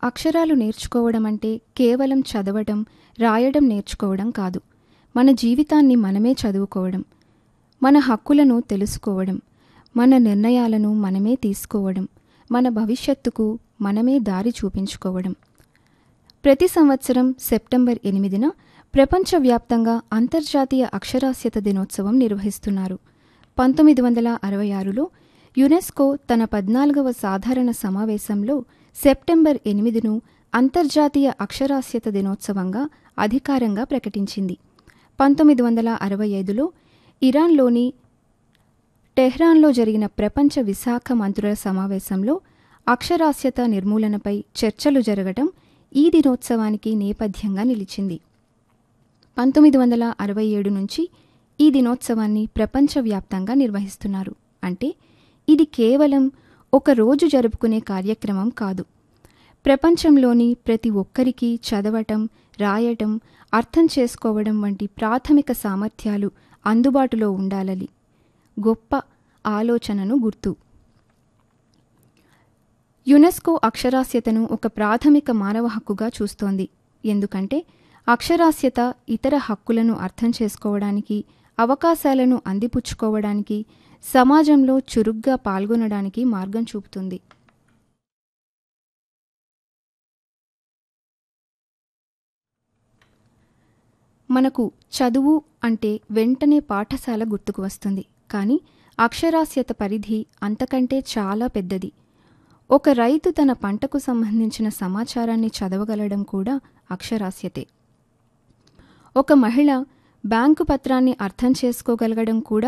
అక్షరాలు నేర్చుకోవడం అంటే కేవలం చదవడం రాయడం నేర్చుకోవడం కాదు మన జీవితాన్ని మనమే చదువుకోవడం మన హక్కులను తెలుసుకోవడం మన నిర్ణయాలను మనమే తీసుకోవడం మన భవిష్యత్తుకు మనమే దారి చూపించుకోవడం ప్రతి సంవత్సరం సెప్టెంబర్ ఎనిమిదిన ప్రపంచవ్యాప్తంగా అంతర్జాతీయ అక్షరాస్యత దినోత్సవం నిర్వహిస్తున్నారు పంతొమ్మిది వందల అరవై ఆరులో యునెస్కో తన పద్నాలుగవ సాధారణ సమావేశంలో సెప్టెంబర్ ఎనిమిదిను అంతర్జాతీయ అక్షరాస్యత దినోత్సవంగా అధికారంగా ప్రకటించింది పంతొమ్మిది వందల అరవై ఐదులో ఇరాన్లోని టెహ్రాన్లో జరిగిన ప్రపంచ విశాఖ మంత్రుల సమావేశంలో అక్షరాస్యత నిర్మూలనపై చర్చలు జరగటం ఈ దినోత్సవానికి నేపథ్యంగా నిలిచింది పంతొమ్మిది వందల అరవై ఏడు నుంచి ఈ దినోత్సవాన్ని ప్రపంచవ్యాప్తంగా నిర్వహిస్తున్నారు అంటే ఇది కేవలం ఒక రోజు జరుపుకునే కార్యక్రమం కాదు ప్రపంచంలోని ప్రతి ఒక్కరికి చదవటం రాయటం అర్థం చేసుకోవడం వంటి ప్రాథమిక సామర్థ్యాలు అందుబాటులో ఉండాలని గొప్ప ఆలోచనను గుర్తు యునెస్కో అక్షరాస్యతను ఒక ప్రాథమిక మానవ హక్కుగా చూస్తోంది ఎందుకంటే అక్షరాస్యత ఇతర హక్కులను అర్థం చేసుకోవడానికి అవకాశాలను అందిపుచ్చుకోవడానికి సమాజంలో చురుగ్గా పాల్గొనడానికి మార్గం చూపుతుంది మనకు చదువు అంటే వెంటనే పాఠశాల గుర్తుకు వస్తుంది కానీ అక్షరాస్యత పరిధి అంతకంటే చాలా పెద్దది ఒక రైతు తన పంటకు సంబంధించిన సమాచారాన్ని చదవగలడం కూడా అక్షరాస్యతే ఒక మహిళ బ్యాంకు పత్రాన్ని అర్థం చేసుకోగలగడం కూడా